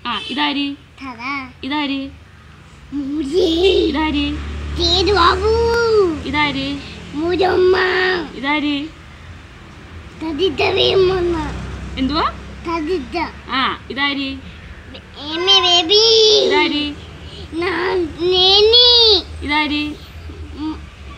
ആ ഇതാര് തറ ഇതാര് മുരി ഇതാര് തേരുവാബു ഇതാര് മുരമ്മ ഇതാര് തദിത വേമമ്മ എന്തുവാ തദിത ആ ഇതാര് എമ്മെ ബേബി ഇതാര് ഞാൻ നേനി ഇതാര് ഉം?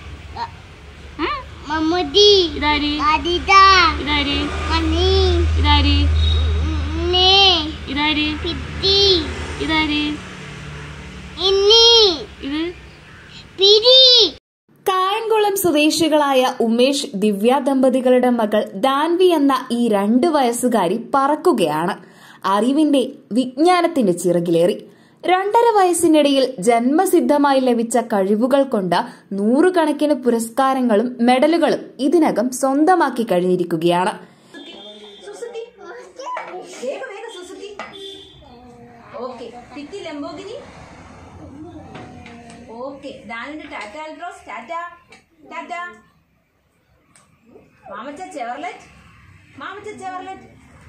മമ്മൂട്ടി ഇതാര് തദിത ഇതാര് മണി ഇതാര് നേ ഇതാര് പിത്തി ഇതാര് ഇന്നി ഇത് പിരി കായംകുളം സ്വദേശികളായ ഉമേഷ് ദിവ്യ ദമ്പതികളുടെ മകൾ ദാൻവി എന്ന ഈ രണ്ട് വയസ്സുകാരി പറക്കുകയാണ് അറിവിന്റെ വിജ്ഞാനത്തിന്റെ ചിറകിലേറി രണ്ടര വയസ്സിനിടയിൽ ജന്മസിദ്ധമായി ലഭിച്ച കഴിവുകൾ കൊണ്ട് നൂറുകണക്കിന് പുരസ്കാരങ്ങളും മെഡലുകളും ഇതിനകം സ്വന്തമാക്കി കഴിഞ്ഞിരിക്കുകയാണ് വേഗം വേഗം സുസുക്കി ഓക്കെ പിത്തി ലംബോഗിനി ഓക്കെ ദാനിന്റെ ടാറ്റ അൽട്രോസ് ടാറ്റ ടാറ്റ മാമച്ച ചെവർലെറ്റ് മാമച്ച ചെവർലെറ്റ്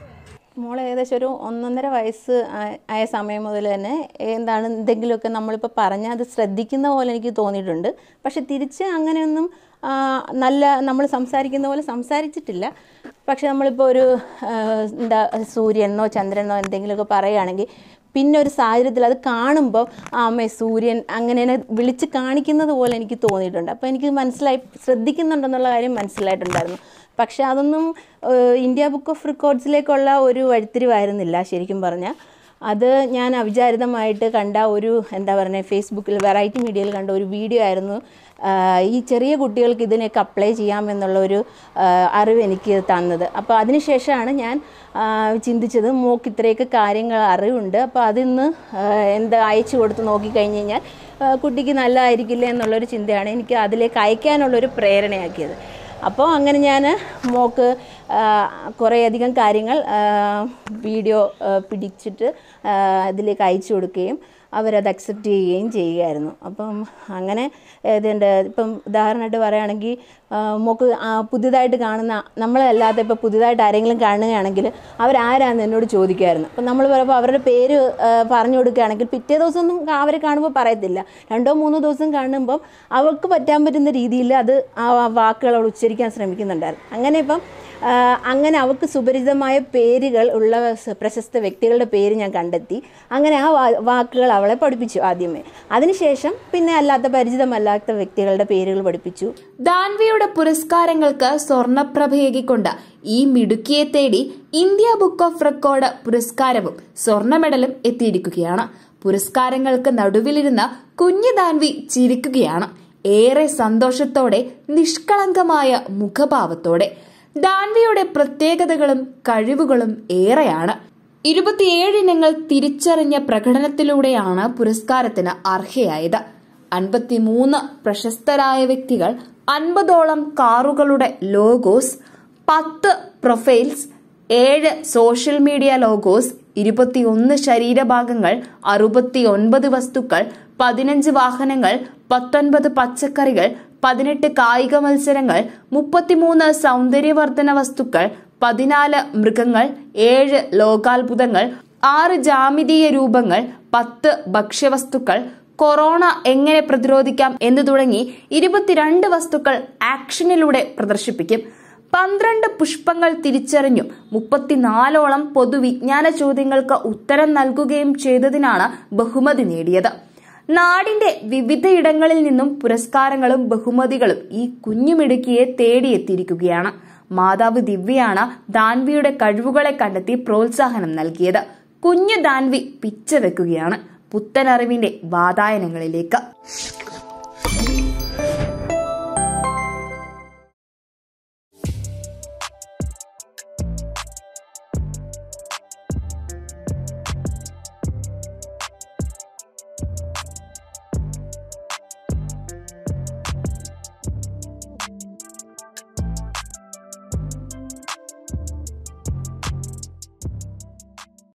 മോൾ ഏകദേശം ഒരു ഒന്നൊന്നര വയസ്സ് ആ- ആയ സമയം മുതൽ തന്നെ എന്താണ് എന്തെങ്കിലുമൊക്കെ നമ്മളിപ്പോൾ പറഞ്ഞാൽ അത് ശ്രദ്ധിക്കുന്ന പോലെ എനിക്ക് തോന്നിയിട്ടുണ്ട് പക്ഷെ തിരിച്ച് അങ്ങനെയൊന്നും ആ, നല്ല നമ്മൾ സംസാരിക്കുന്ന പോലെ സംസാരിച്ചിട്ടില്ല പക്ഷെ നമ്മളിപ്പോൾ ഒരു ആ, എന്താ സൂര്യനോ ചന്ദ്രനോ എന്തെങ്കിലുമൊക്കെ പറയുകയാണെങ്കിൽ പിന്നെ ഒരു സാഹചര്യത്തിൽ അത് കാണുമ്പോൾ ആ അമ്മേ സൂര്യൻ അങ്ങനെ എന്നെ വിളിച്ച് കാണിക്കുന്നത് പോലെ എനിക്ക് തോന്നിയിട്ടുണ്ട് അപ്പോൾ എനിക്ക് മനസ്സിലായി ശ്രദ്ധിക്കുന്നുണ്ടെന്നുള്ള കാര്യം മനസ്സിലായിട്ടുണ്ടായിരുന്നു പക്ഷെ അതൊന്നും ഏഹ്, ഇന്ത്യ ബുക്ക് ഓഫ് റെക്കോർഡ്സിലേക്കുള്ള ഒരു വഴിത്തിരിവായിരുന്നില്ല ശരിക്കും പറഞ്ഞാൽ അത് ഞാൻ അവിചാരിതമായിട്ട് കണ്ട ഒരു എന്താ പറയുക ഫേസ്ബുക്കിൽ വെറൈറ്റി മീഡിയയിൽ കണ്ട ഒരു വീഡിയോ ആയിരുന്നു ആഹ്, ഈ ചെറിയ കുട്ടികൾക്ക് ഇതിനൊക്കെ അപ്ലൈ ചെയ്യാമെന്നുള്ള ഒരു ആഹ്, അറിവ് എനിക്ക് തന്നത് അപ്പോൾ അതിനുശേഷമാണ് ഞാൻ ആഹ്, ചിന്തിച്ചത് മോക്ക് ഇത്രയൊക്കെ കാര്യങ്ങൾ അറിവുണ്ട് അപ്പോൾ അതിന്ന് ആഹ്, എന്താ അയച്ചു കൊടുത്ത് നോക്കിക്കഴിഞ്ഞ് കഴിഞ്ഞാൽ ആഹ്, കുട്ടിക്ക് നല്ലതായിരിക്കില്ല എന്നുള്ളൊരു ചിന്തയാണ് എനിക്ക് അതിലേക്ക് അയക്കാനുള്ളൊരു പ്രേരണയാക്കിയത് അപ്പോൾ അങ്ങനെ ഞാൻ മോക്ക് ആ, കുറേയധികം കാര്യങ്ങൾ ആ, വീഡിയോ ആ, പിടിച്ചിട്ട് ആ, അതിലേക്ക് അയച്ചു കൊടുക്കുകയും അവരത് അക്സെപ്റ്റ് ചെയ്യുകയും ചെയ്യുകയായിരുന്നു അപ്പം അങ്ങനെ ഇതിൻ്റെ ഇപ്പം ഉദാഹരണമായിട്ട് പറയുകയാണെങ്കിൽ ആ, മോക്ക് ആ, പുതിയതായിട്ട് കാണുന്ന നമ്മളല്ലാതെ ഇപ്പോൾ പുതിയതായിട്ട് ആരെങ്കിലും കാണുകയാണെങ്കിൽ അവരാരാന്ന് എന്നോട് ചോദിക്കുമായിരുന്നു അപ്പം നമ്മൾ പറയുമ്പോൾ അവരുടെ പേര് ആ, പറഞ്ഞു കൊടുക്കുകയാണെങ്കിൽ പിറ്റേ ദിവസമൊന്നും അവരെ കാണുമ്പോൾ പറയത്തില്ല രണ്ടോ മൂന്നോ ദിവസം കാണുമ്പം അവൾക്ക് പറ്റാൻ പറ്റുന്ന രീതിയിൽ അത് ആ വാക്കുകൾ അവൾ ഉച്ചരിക്കാൻ ശ്രമിക്കുന്നുണ്ടായിരുന്നു അങ്ങനെ ഇപ്പം ആ, അങ്ങനെ അവൾക്ക് സുപരിചിതമായ പേരുകൾ ഉള്ള സ- പ്രശസ്ത വ്യക്തികളുടെ പേര് ഞാൻ കണ്ടെത്തി അങ്ങനെ ആ വാ- വാക്കുകൾ അവളെ പഠിപ്പിച്ചു ആദ്യമേ അതിനുശേഷം പിന്നെ അല്ലാത്ത പരിചിതമല്ലാത്ത വ്യക്തികളുടെ പേരുകൾ പഠിപ്പിച്ചു ദാൻവിയുടെ പുരസ്കാരങ്ങൾക്ക് സ്വർണപ്രഭയേകിക്കൊണ്ട് ഈ മിടുക്കിയെ തേടി ഇന്ത്യ ബുക്ക് ഓഫ് റെക്കോർഡ് പുരസ്കാരവും സ്വർണ്ണ മെഡലും എത്തിയിരിക്കുകയാണ് പുരസ്കാരങ്ങൾക്ക് നടുവിലിരുന്ന കുഞ്ഞു ദാൻവി ചിരിക്കുകയാണ് ഏറെ സന്തോഷത്തോടെ നിഷ്കളങ്കമായ മുഖഭാവത്തോടെ ദാൻവിയുടെ പ്രത്യേകതകളും കഴിവുകളും ഏറെയാണ് ഇരുപത്തിയേഴ് ഇനങ്ങൾ തിരിച്ചറിഞ്ഞ പ്രകടനത്തിലൂടെയാണ് പുരസ്കാരത്തിന് അർഹയായത് അൻപത്തിമൂന്ന് പ്രശസ്തരായ വ്യക്തികൾ അൻപതോളം കാറുകളുടെ ലോഗോസ് പത്ത് പ്രൊഫൈൽസ് ഏഴ് സോഷ്യൽ മീഡിയ ലോഗോസ് ഇരുപത്തിയൊന്ന് ശരീരഭാഗങ്ങൾ അറുപത്തിയൊൻപത് വസ്തുക്കൾ പതിനഞ്ച് വാഹനങ്ങൾ പത്തൊൻപത് പച്ചക്കറികൾ പതിനെട്ട് കായിക മത്സരങ്ങൾ മുപ്പത്തിമൂന്ന് സൗന്ദര്യവർദ്ധന വസ്തുക്കൾ പതിനാല് മൃഗങ്ങൾ ഏഴ് ലോകാത്ഭുതങ്ങൾ ആറ് ജാമിതീയ രൂപങ്ങൾ പത്ത് ഭക്ഷ്യവസ്തുക്കൾ കൊറോണ എങ്ങനെ പ്രതിരോധിക്കാം എന്ന് തുടങ്ങി ഇരുപത്തിരണ്ട് വസ്തുക്കൾ ആക്ഷനിലൂടെ പ്രദർശിപ്പിക്കും പന്ത്രണ്ട് പുഷ്പങ്ങൾ തിരിച്ചറിഞ്ഞും മുപ്പത്തിനാലോളം പൊതുവിജ്ഞാന ചോദ്യങ്ങൾക്ക് ഉത്തരം നൽകുകയും ചെയ്തതിനാണ് ബഹുമതി നേടിയത് നാടിന്റെ വിവിധയിടങ്ങളിൽ നിന്നും പുരസ്കാരങ്ങളും ബഹുമതികളും ഈ കുഞ്ഞുമിടുക്കിയെ തേടിയെത്തിയിരിക്കുകയാണ് മാതാവ് ദിവ്യയാണ് ദാൻവിയുടെ കഴിവുകളെ കണ്ടെത്തി പ്രോത്സാഹനം നൽകിയത് കുഞ്ഞു ദാൻവി പിച്ചവെക്കുകയാണ് പുത്തനറിവിന്റെ വാതായനങ്ങളിലേക്ക്